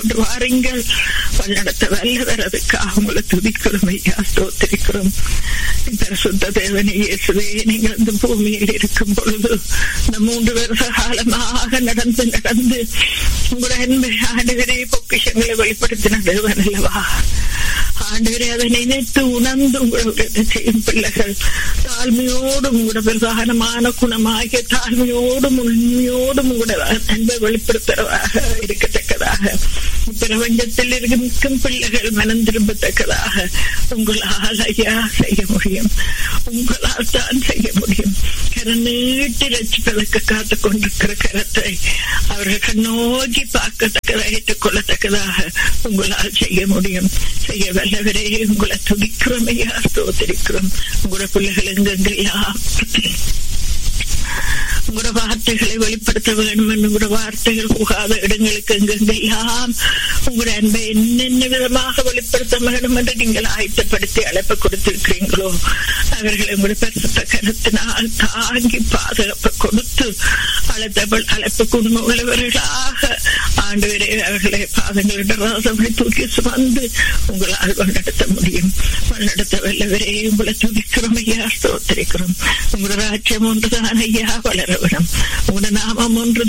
கொண்டு வாருங்கள் வழிநடத்த வல்லவர் அதுக்காக உங்களை துதிக்கிறோம் ஐயா ஸ்தோத்திரிக்கிறோம் பரிசுத்த தேவனே இயேசுவே நீங்கள் இந்த பூமியில் இருக்கும் பொழுது இந்த மூன்று வருஷ காலமாக நடந்து நடந்து உங்களோட அன்பை ஆண்டுகிறே பொக்கிஷங்களை வெளிப்படுத்தின தேவன் அல்லவா ஆண்டவரே அதை நினைத்து உணர்ந்து உங்களுடைய செய்யும் பிள்ளைகள் தாழ்மையோடும் உங்களோட பிரதானமான குணமாகிய தாழ்மையோடும் உண்மையோடும் உங்களோட அன்பை வெளிப்படுத்துறதாக இருக்கத்தக்கதாக பிரபஞ்சத்தில் இருக்கும் பிள்ளைகள் மனம் திரும்பத்தக்கதாக உங்களால் ஐயா செய்ய முடியும் உங்களால் தான் செய்ய முடியும் கரநீட்டி ரட்சிப்பதற்கு காத்து கொண்டிருக்கிற கரத்தை அவர்கள் கண்ணோக்கி பார்க்கத்தக்கதாக ஏற்றுக்கொள்ளத்தக்கதாக உங்களால் செய்ய முடியும் செய்ய வல்லவரே உங்களை துடிக்கிறோம் ஐயா ஸ்தோத்திரிக்கிறோம் உங்களோட பிள்ளைகள் எங்கெங்கெல்லாம் உங்களோட வார்த்தைகளை வெளிப்படுத்த வேண்டும் உங்களோட வார்த்தைகள் புகாத இடங்களுக்கு எங்கெங்கெல்லாம் உங்களோட அன்பை என்னென்ன விதமாக வெளிப்படுத்த வேண்டும் என்று நீங்கள் ஆயத்தப்படுத்தி அழைப்பு கொடுத்திருக்கிறீங்களோ அவர்களை உங்களுடைய பரிசுத்த கருத்தினால் தாங்கி பாதுகாப்பு கொடுத்து அழைத்த அழைப்புக்கு உண்மையுள்ளவர்களாக ஆண்டு வரை அவர்களை பாதங்களிடம் ராசபடி தூக்கி சுமந்து உங்களால் வழிநடத்த முடியும் வழிநடத்த வல்லவரே உங்களை துதிக்கிறோம் ஐயா ஸ்தோத்திரிக்கிறோம் உங்களோட ராஜ்யம் ஒன்றுதான் ஐயா வளர வேணும் உங்களோட நாமம் ஒன்று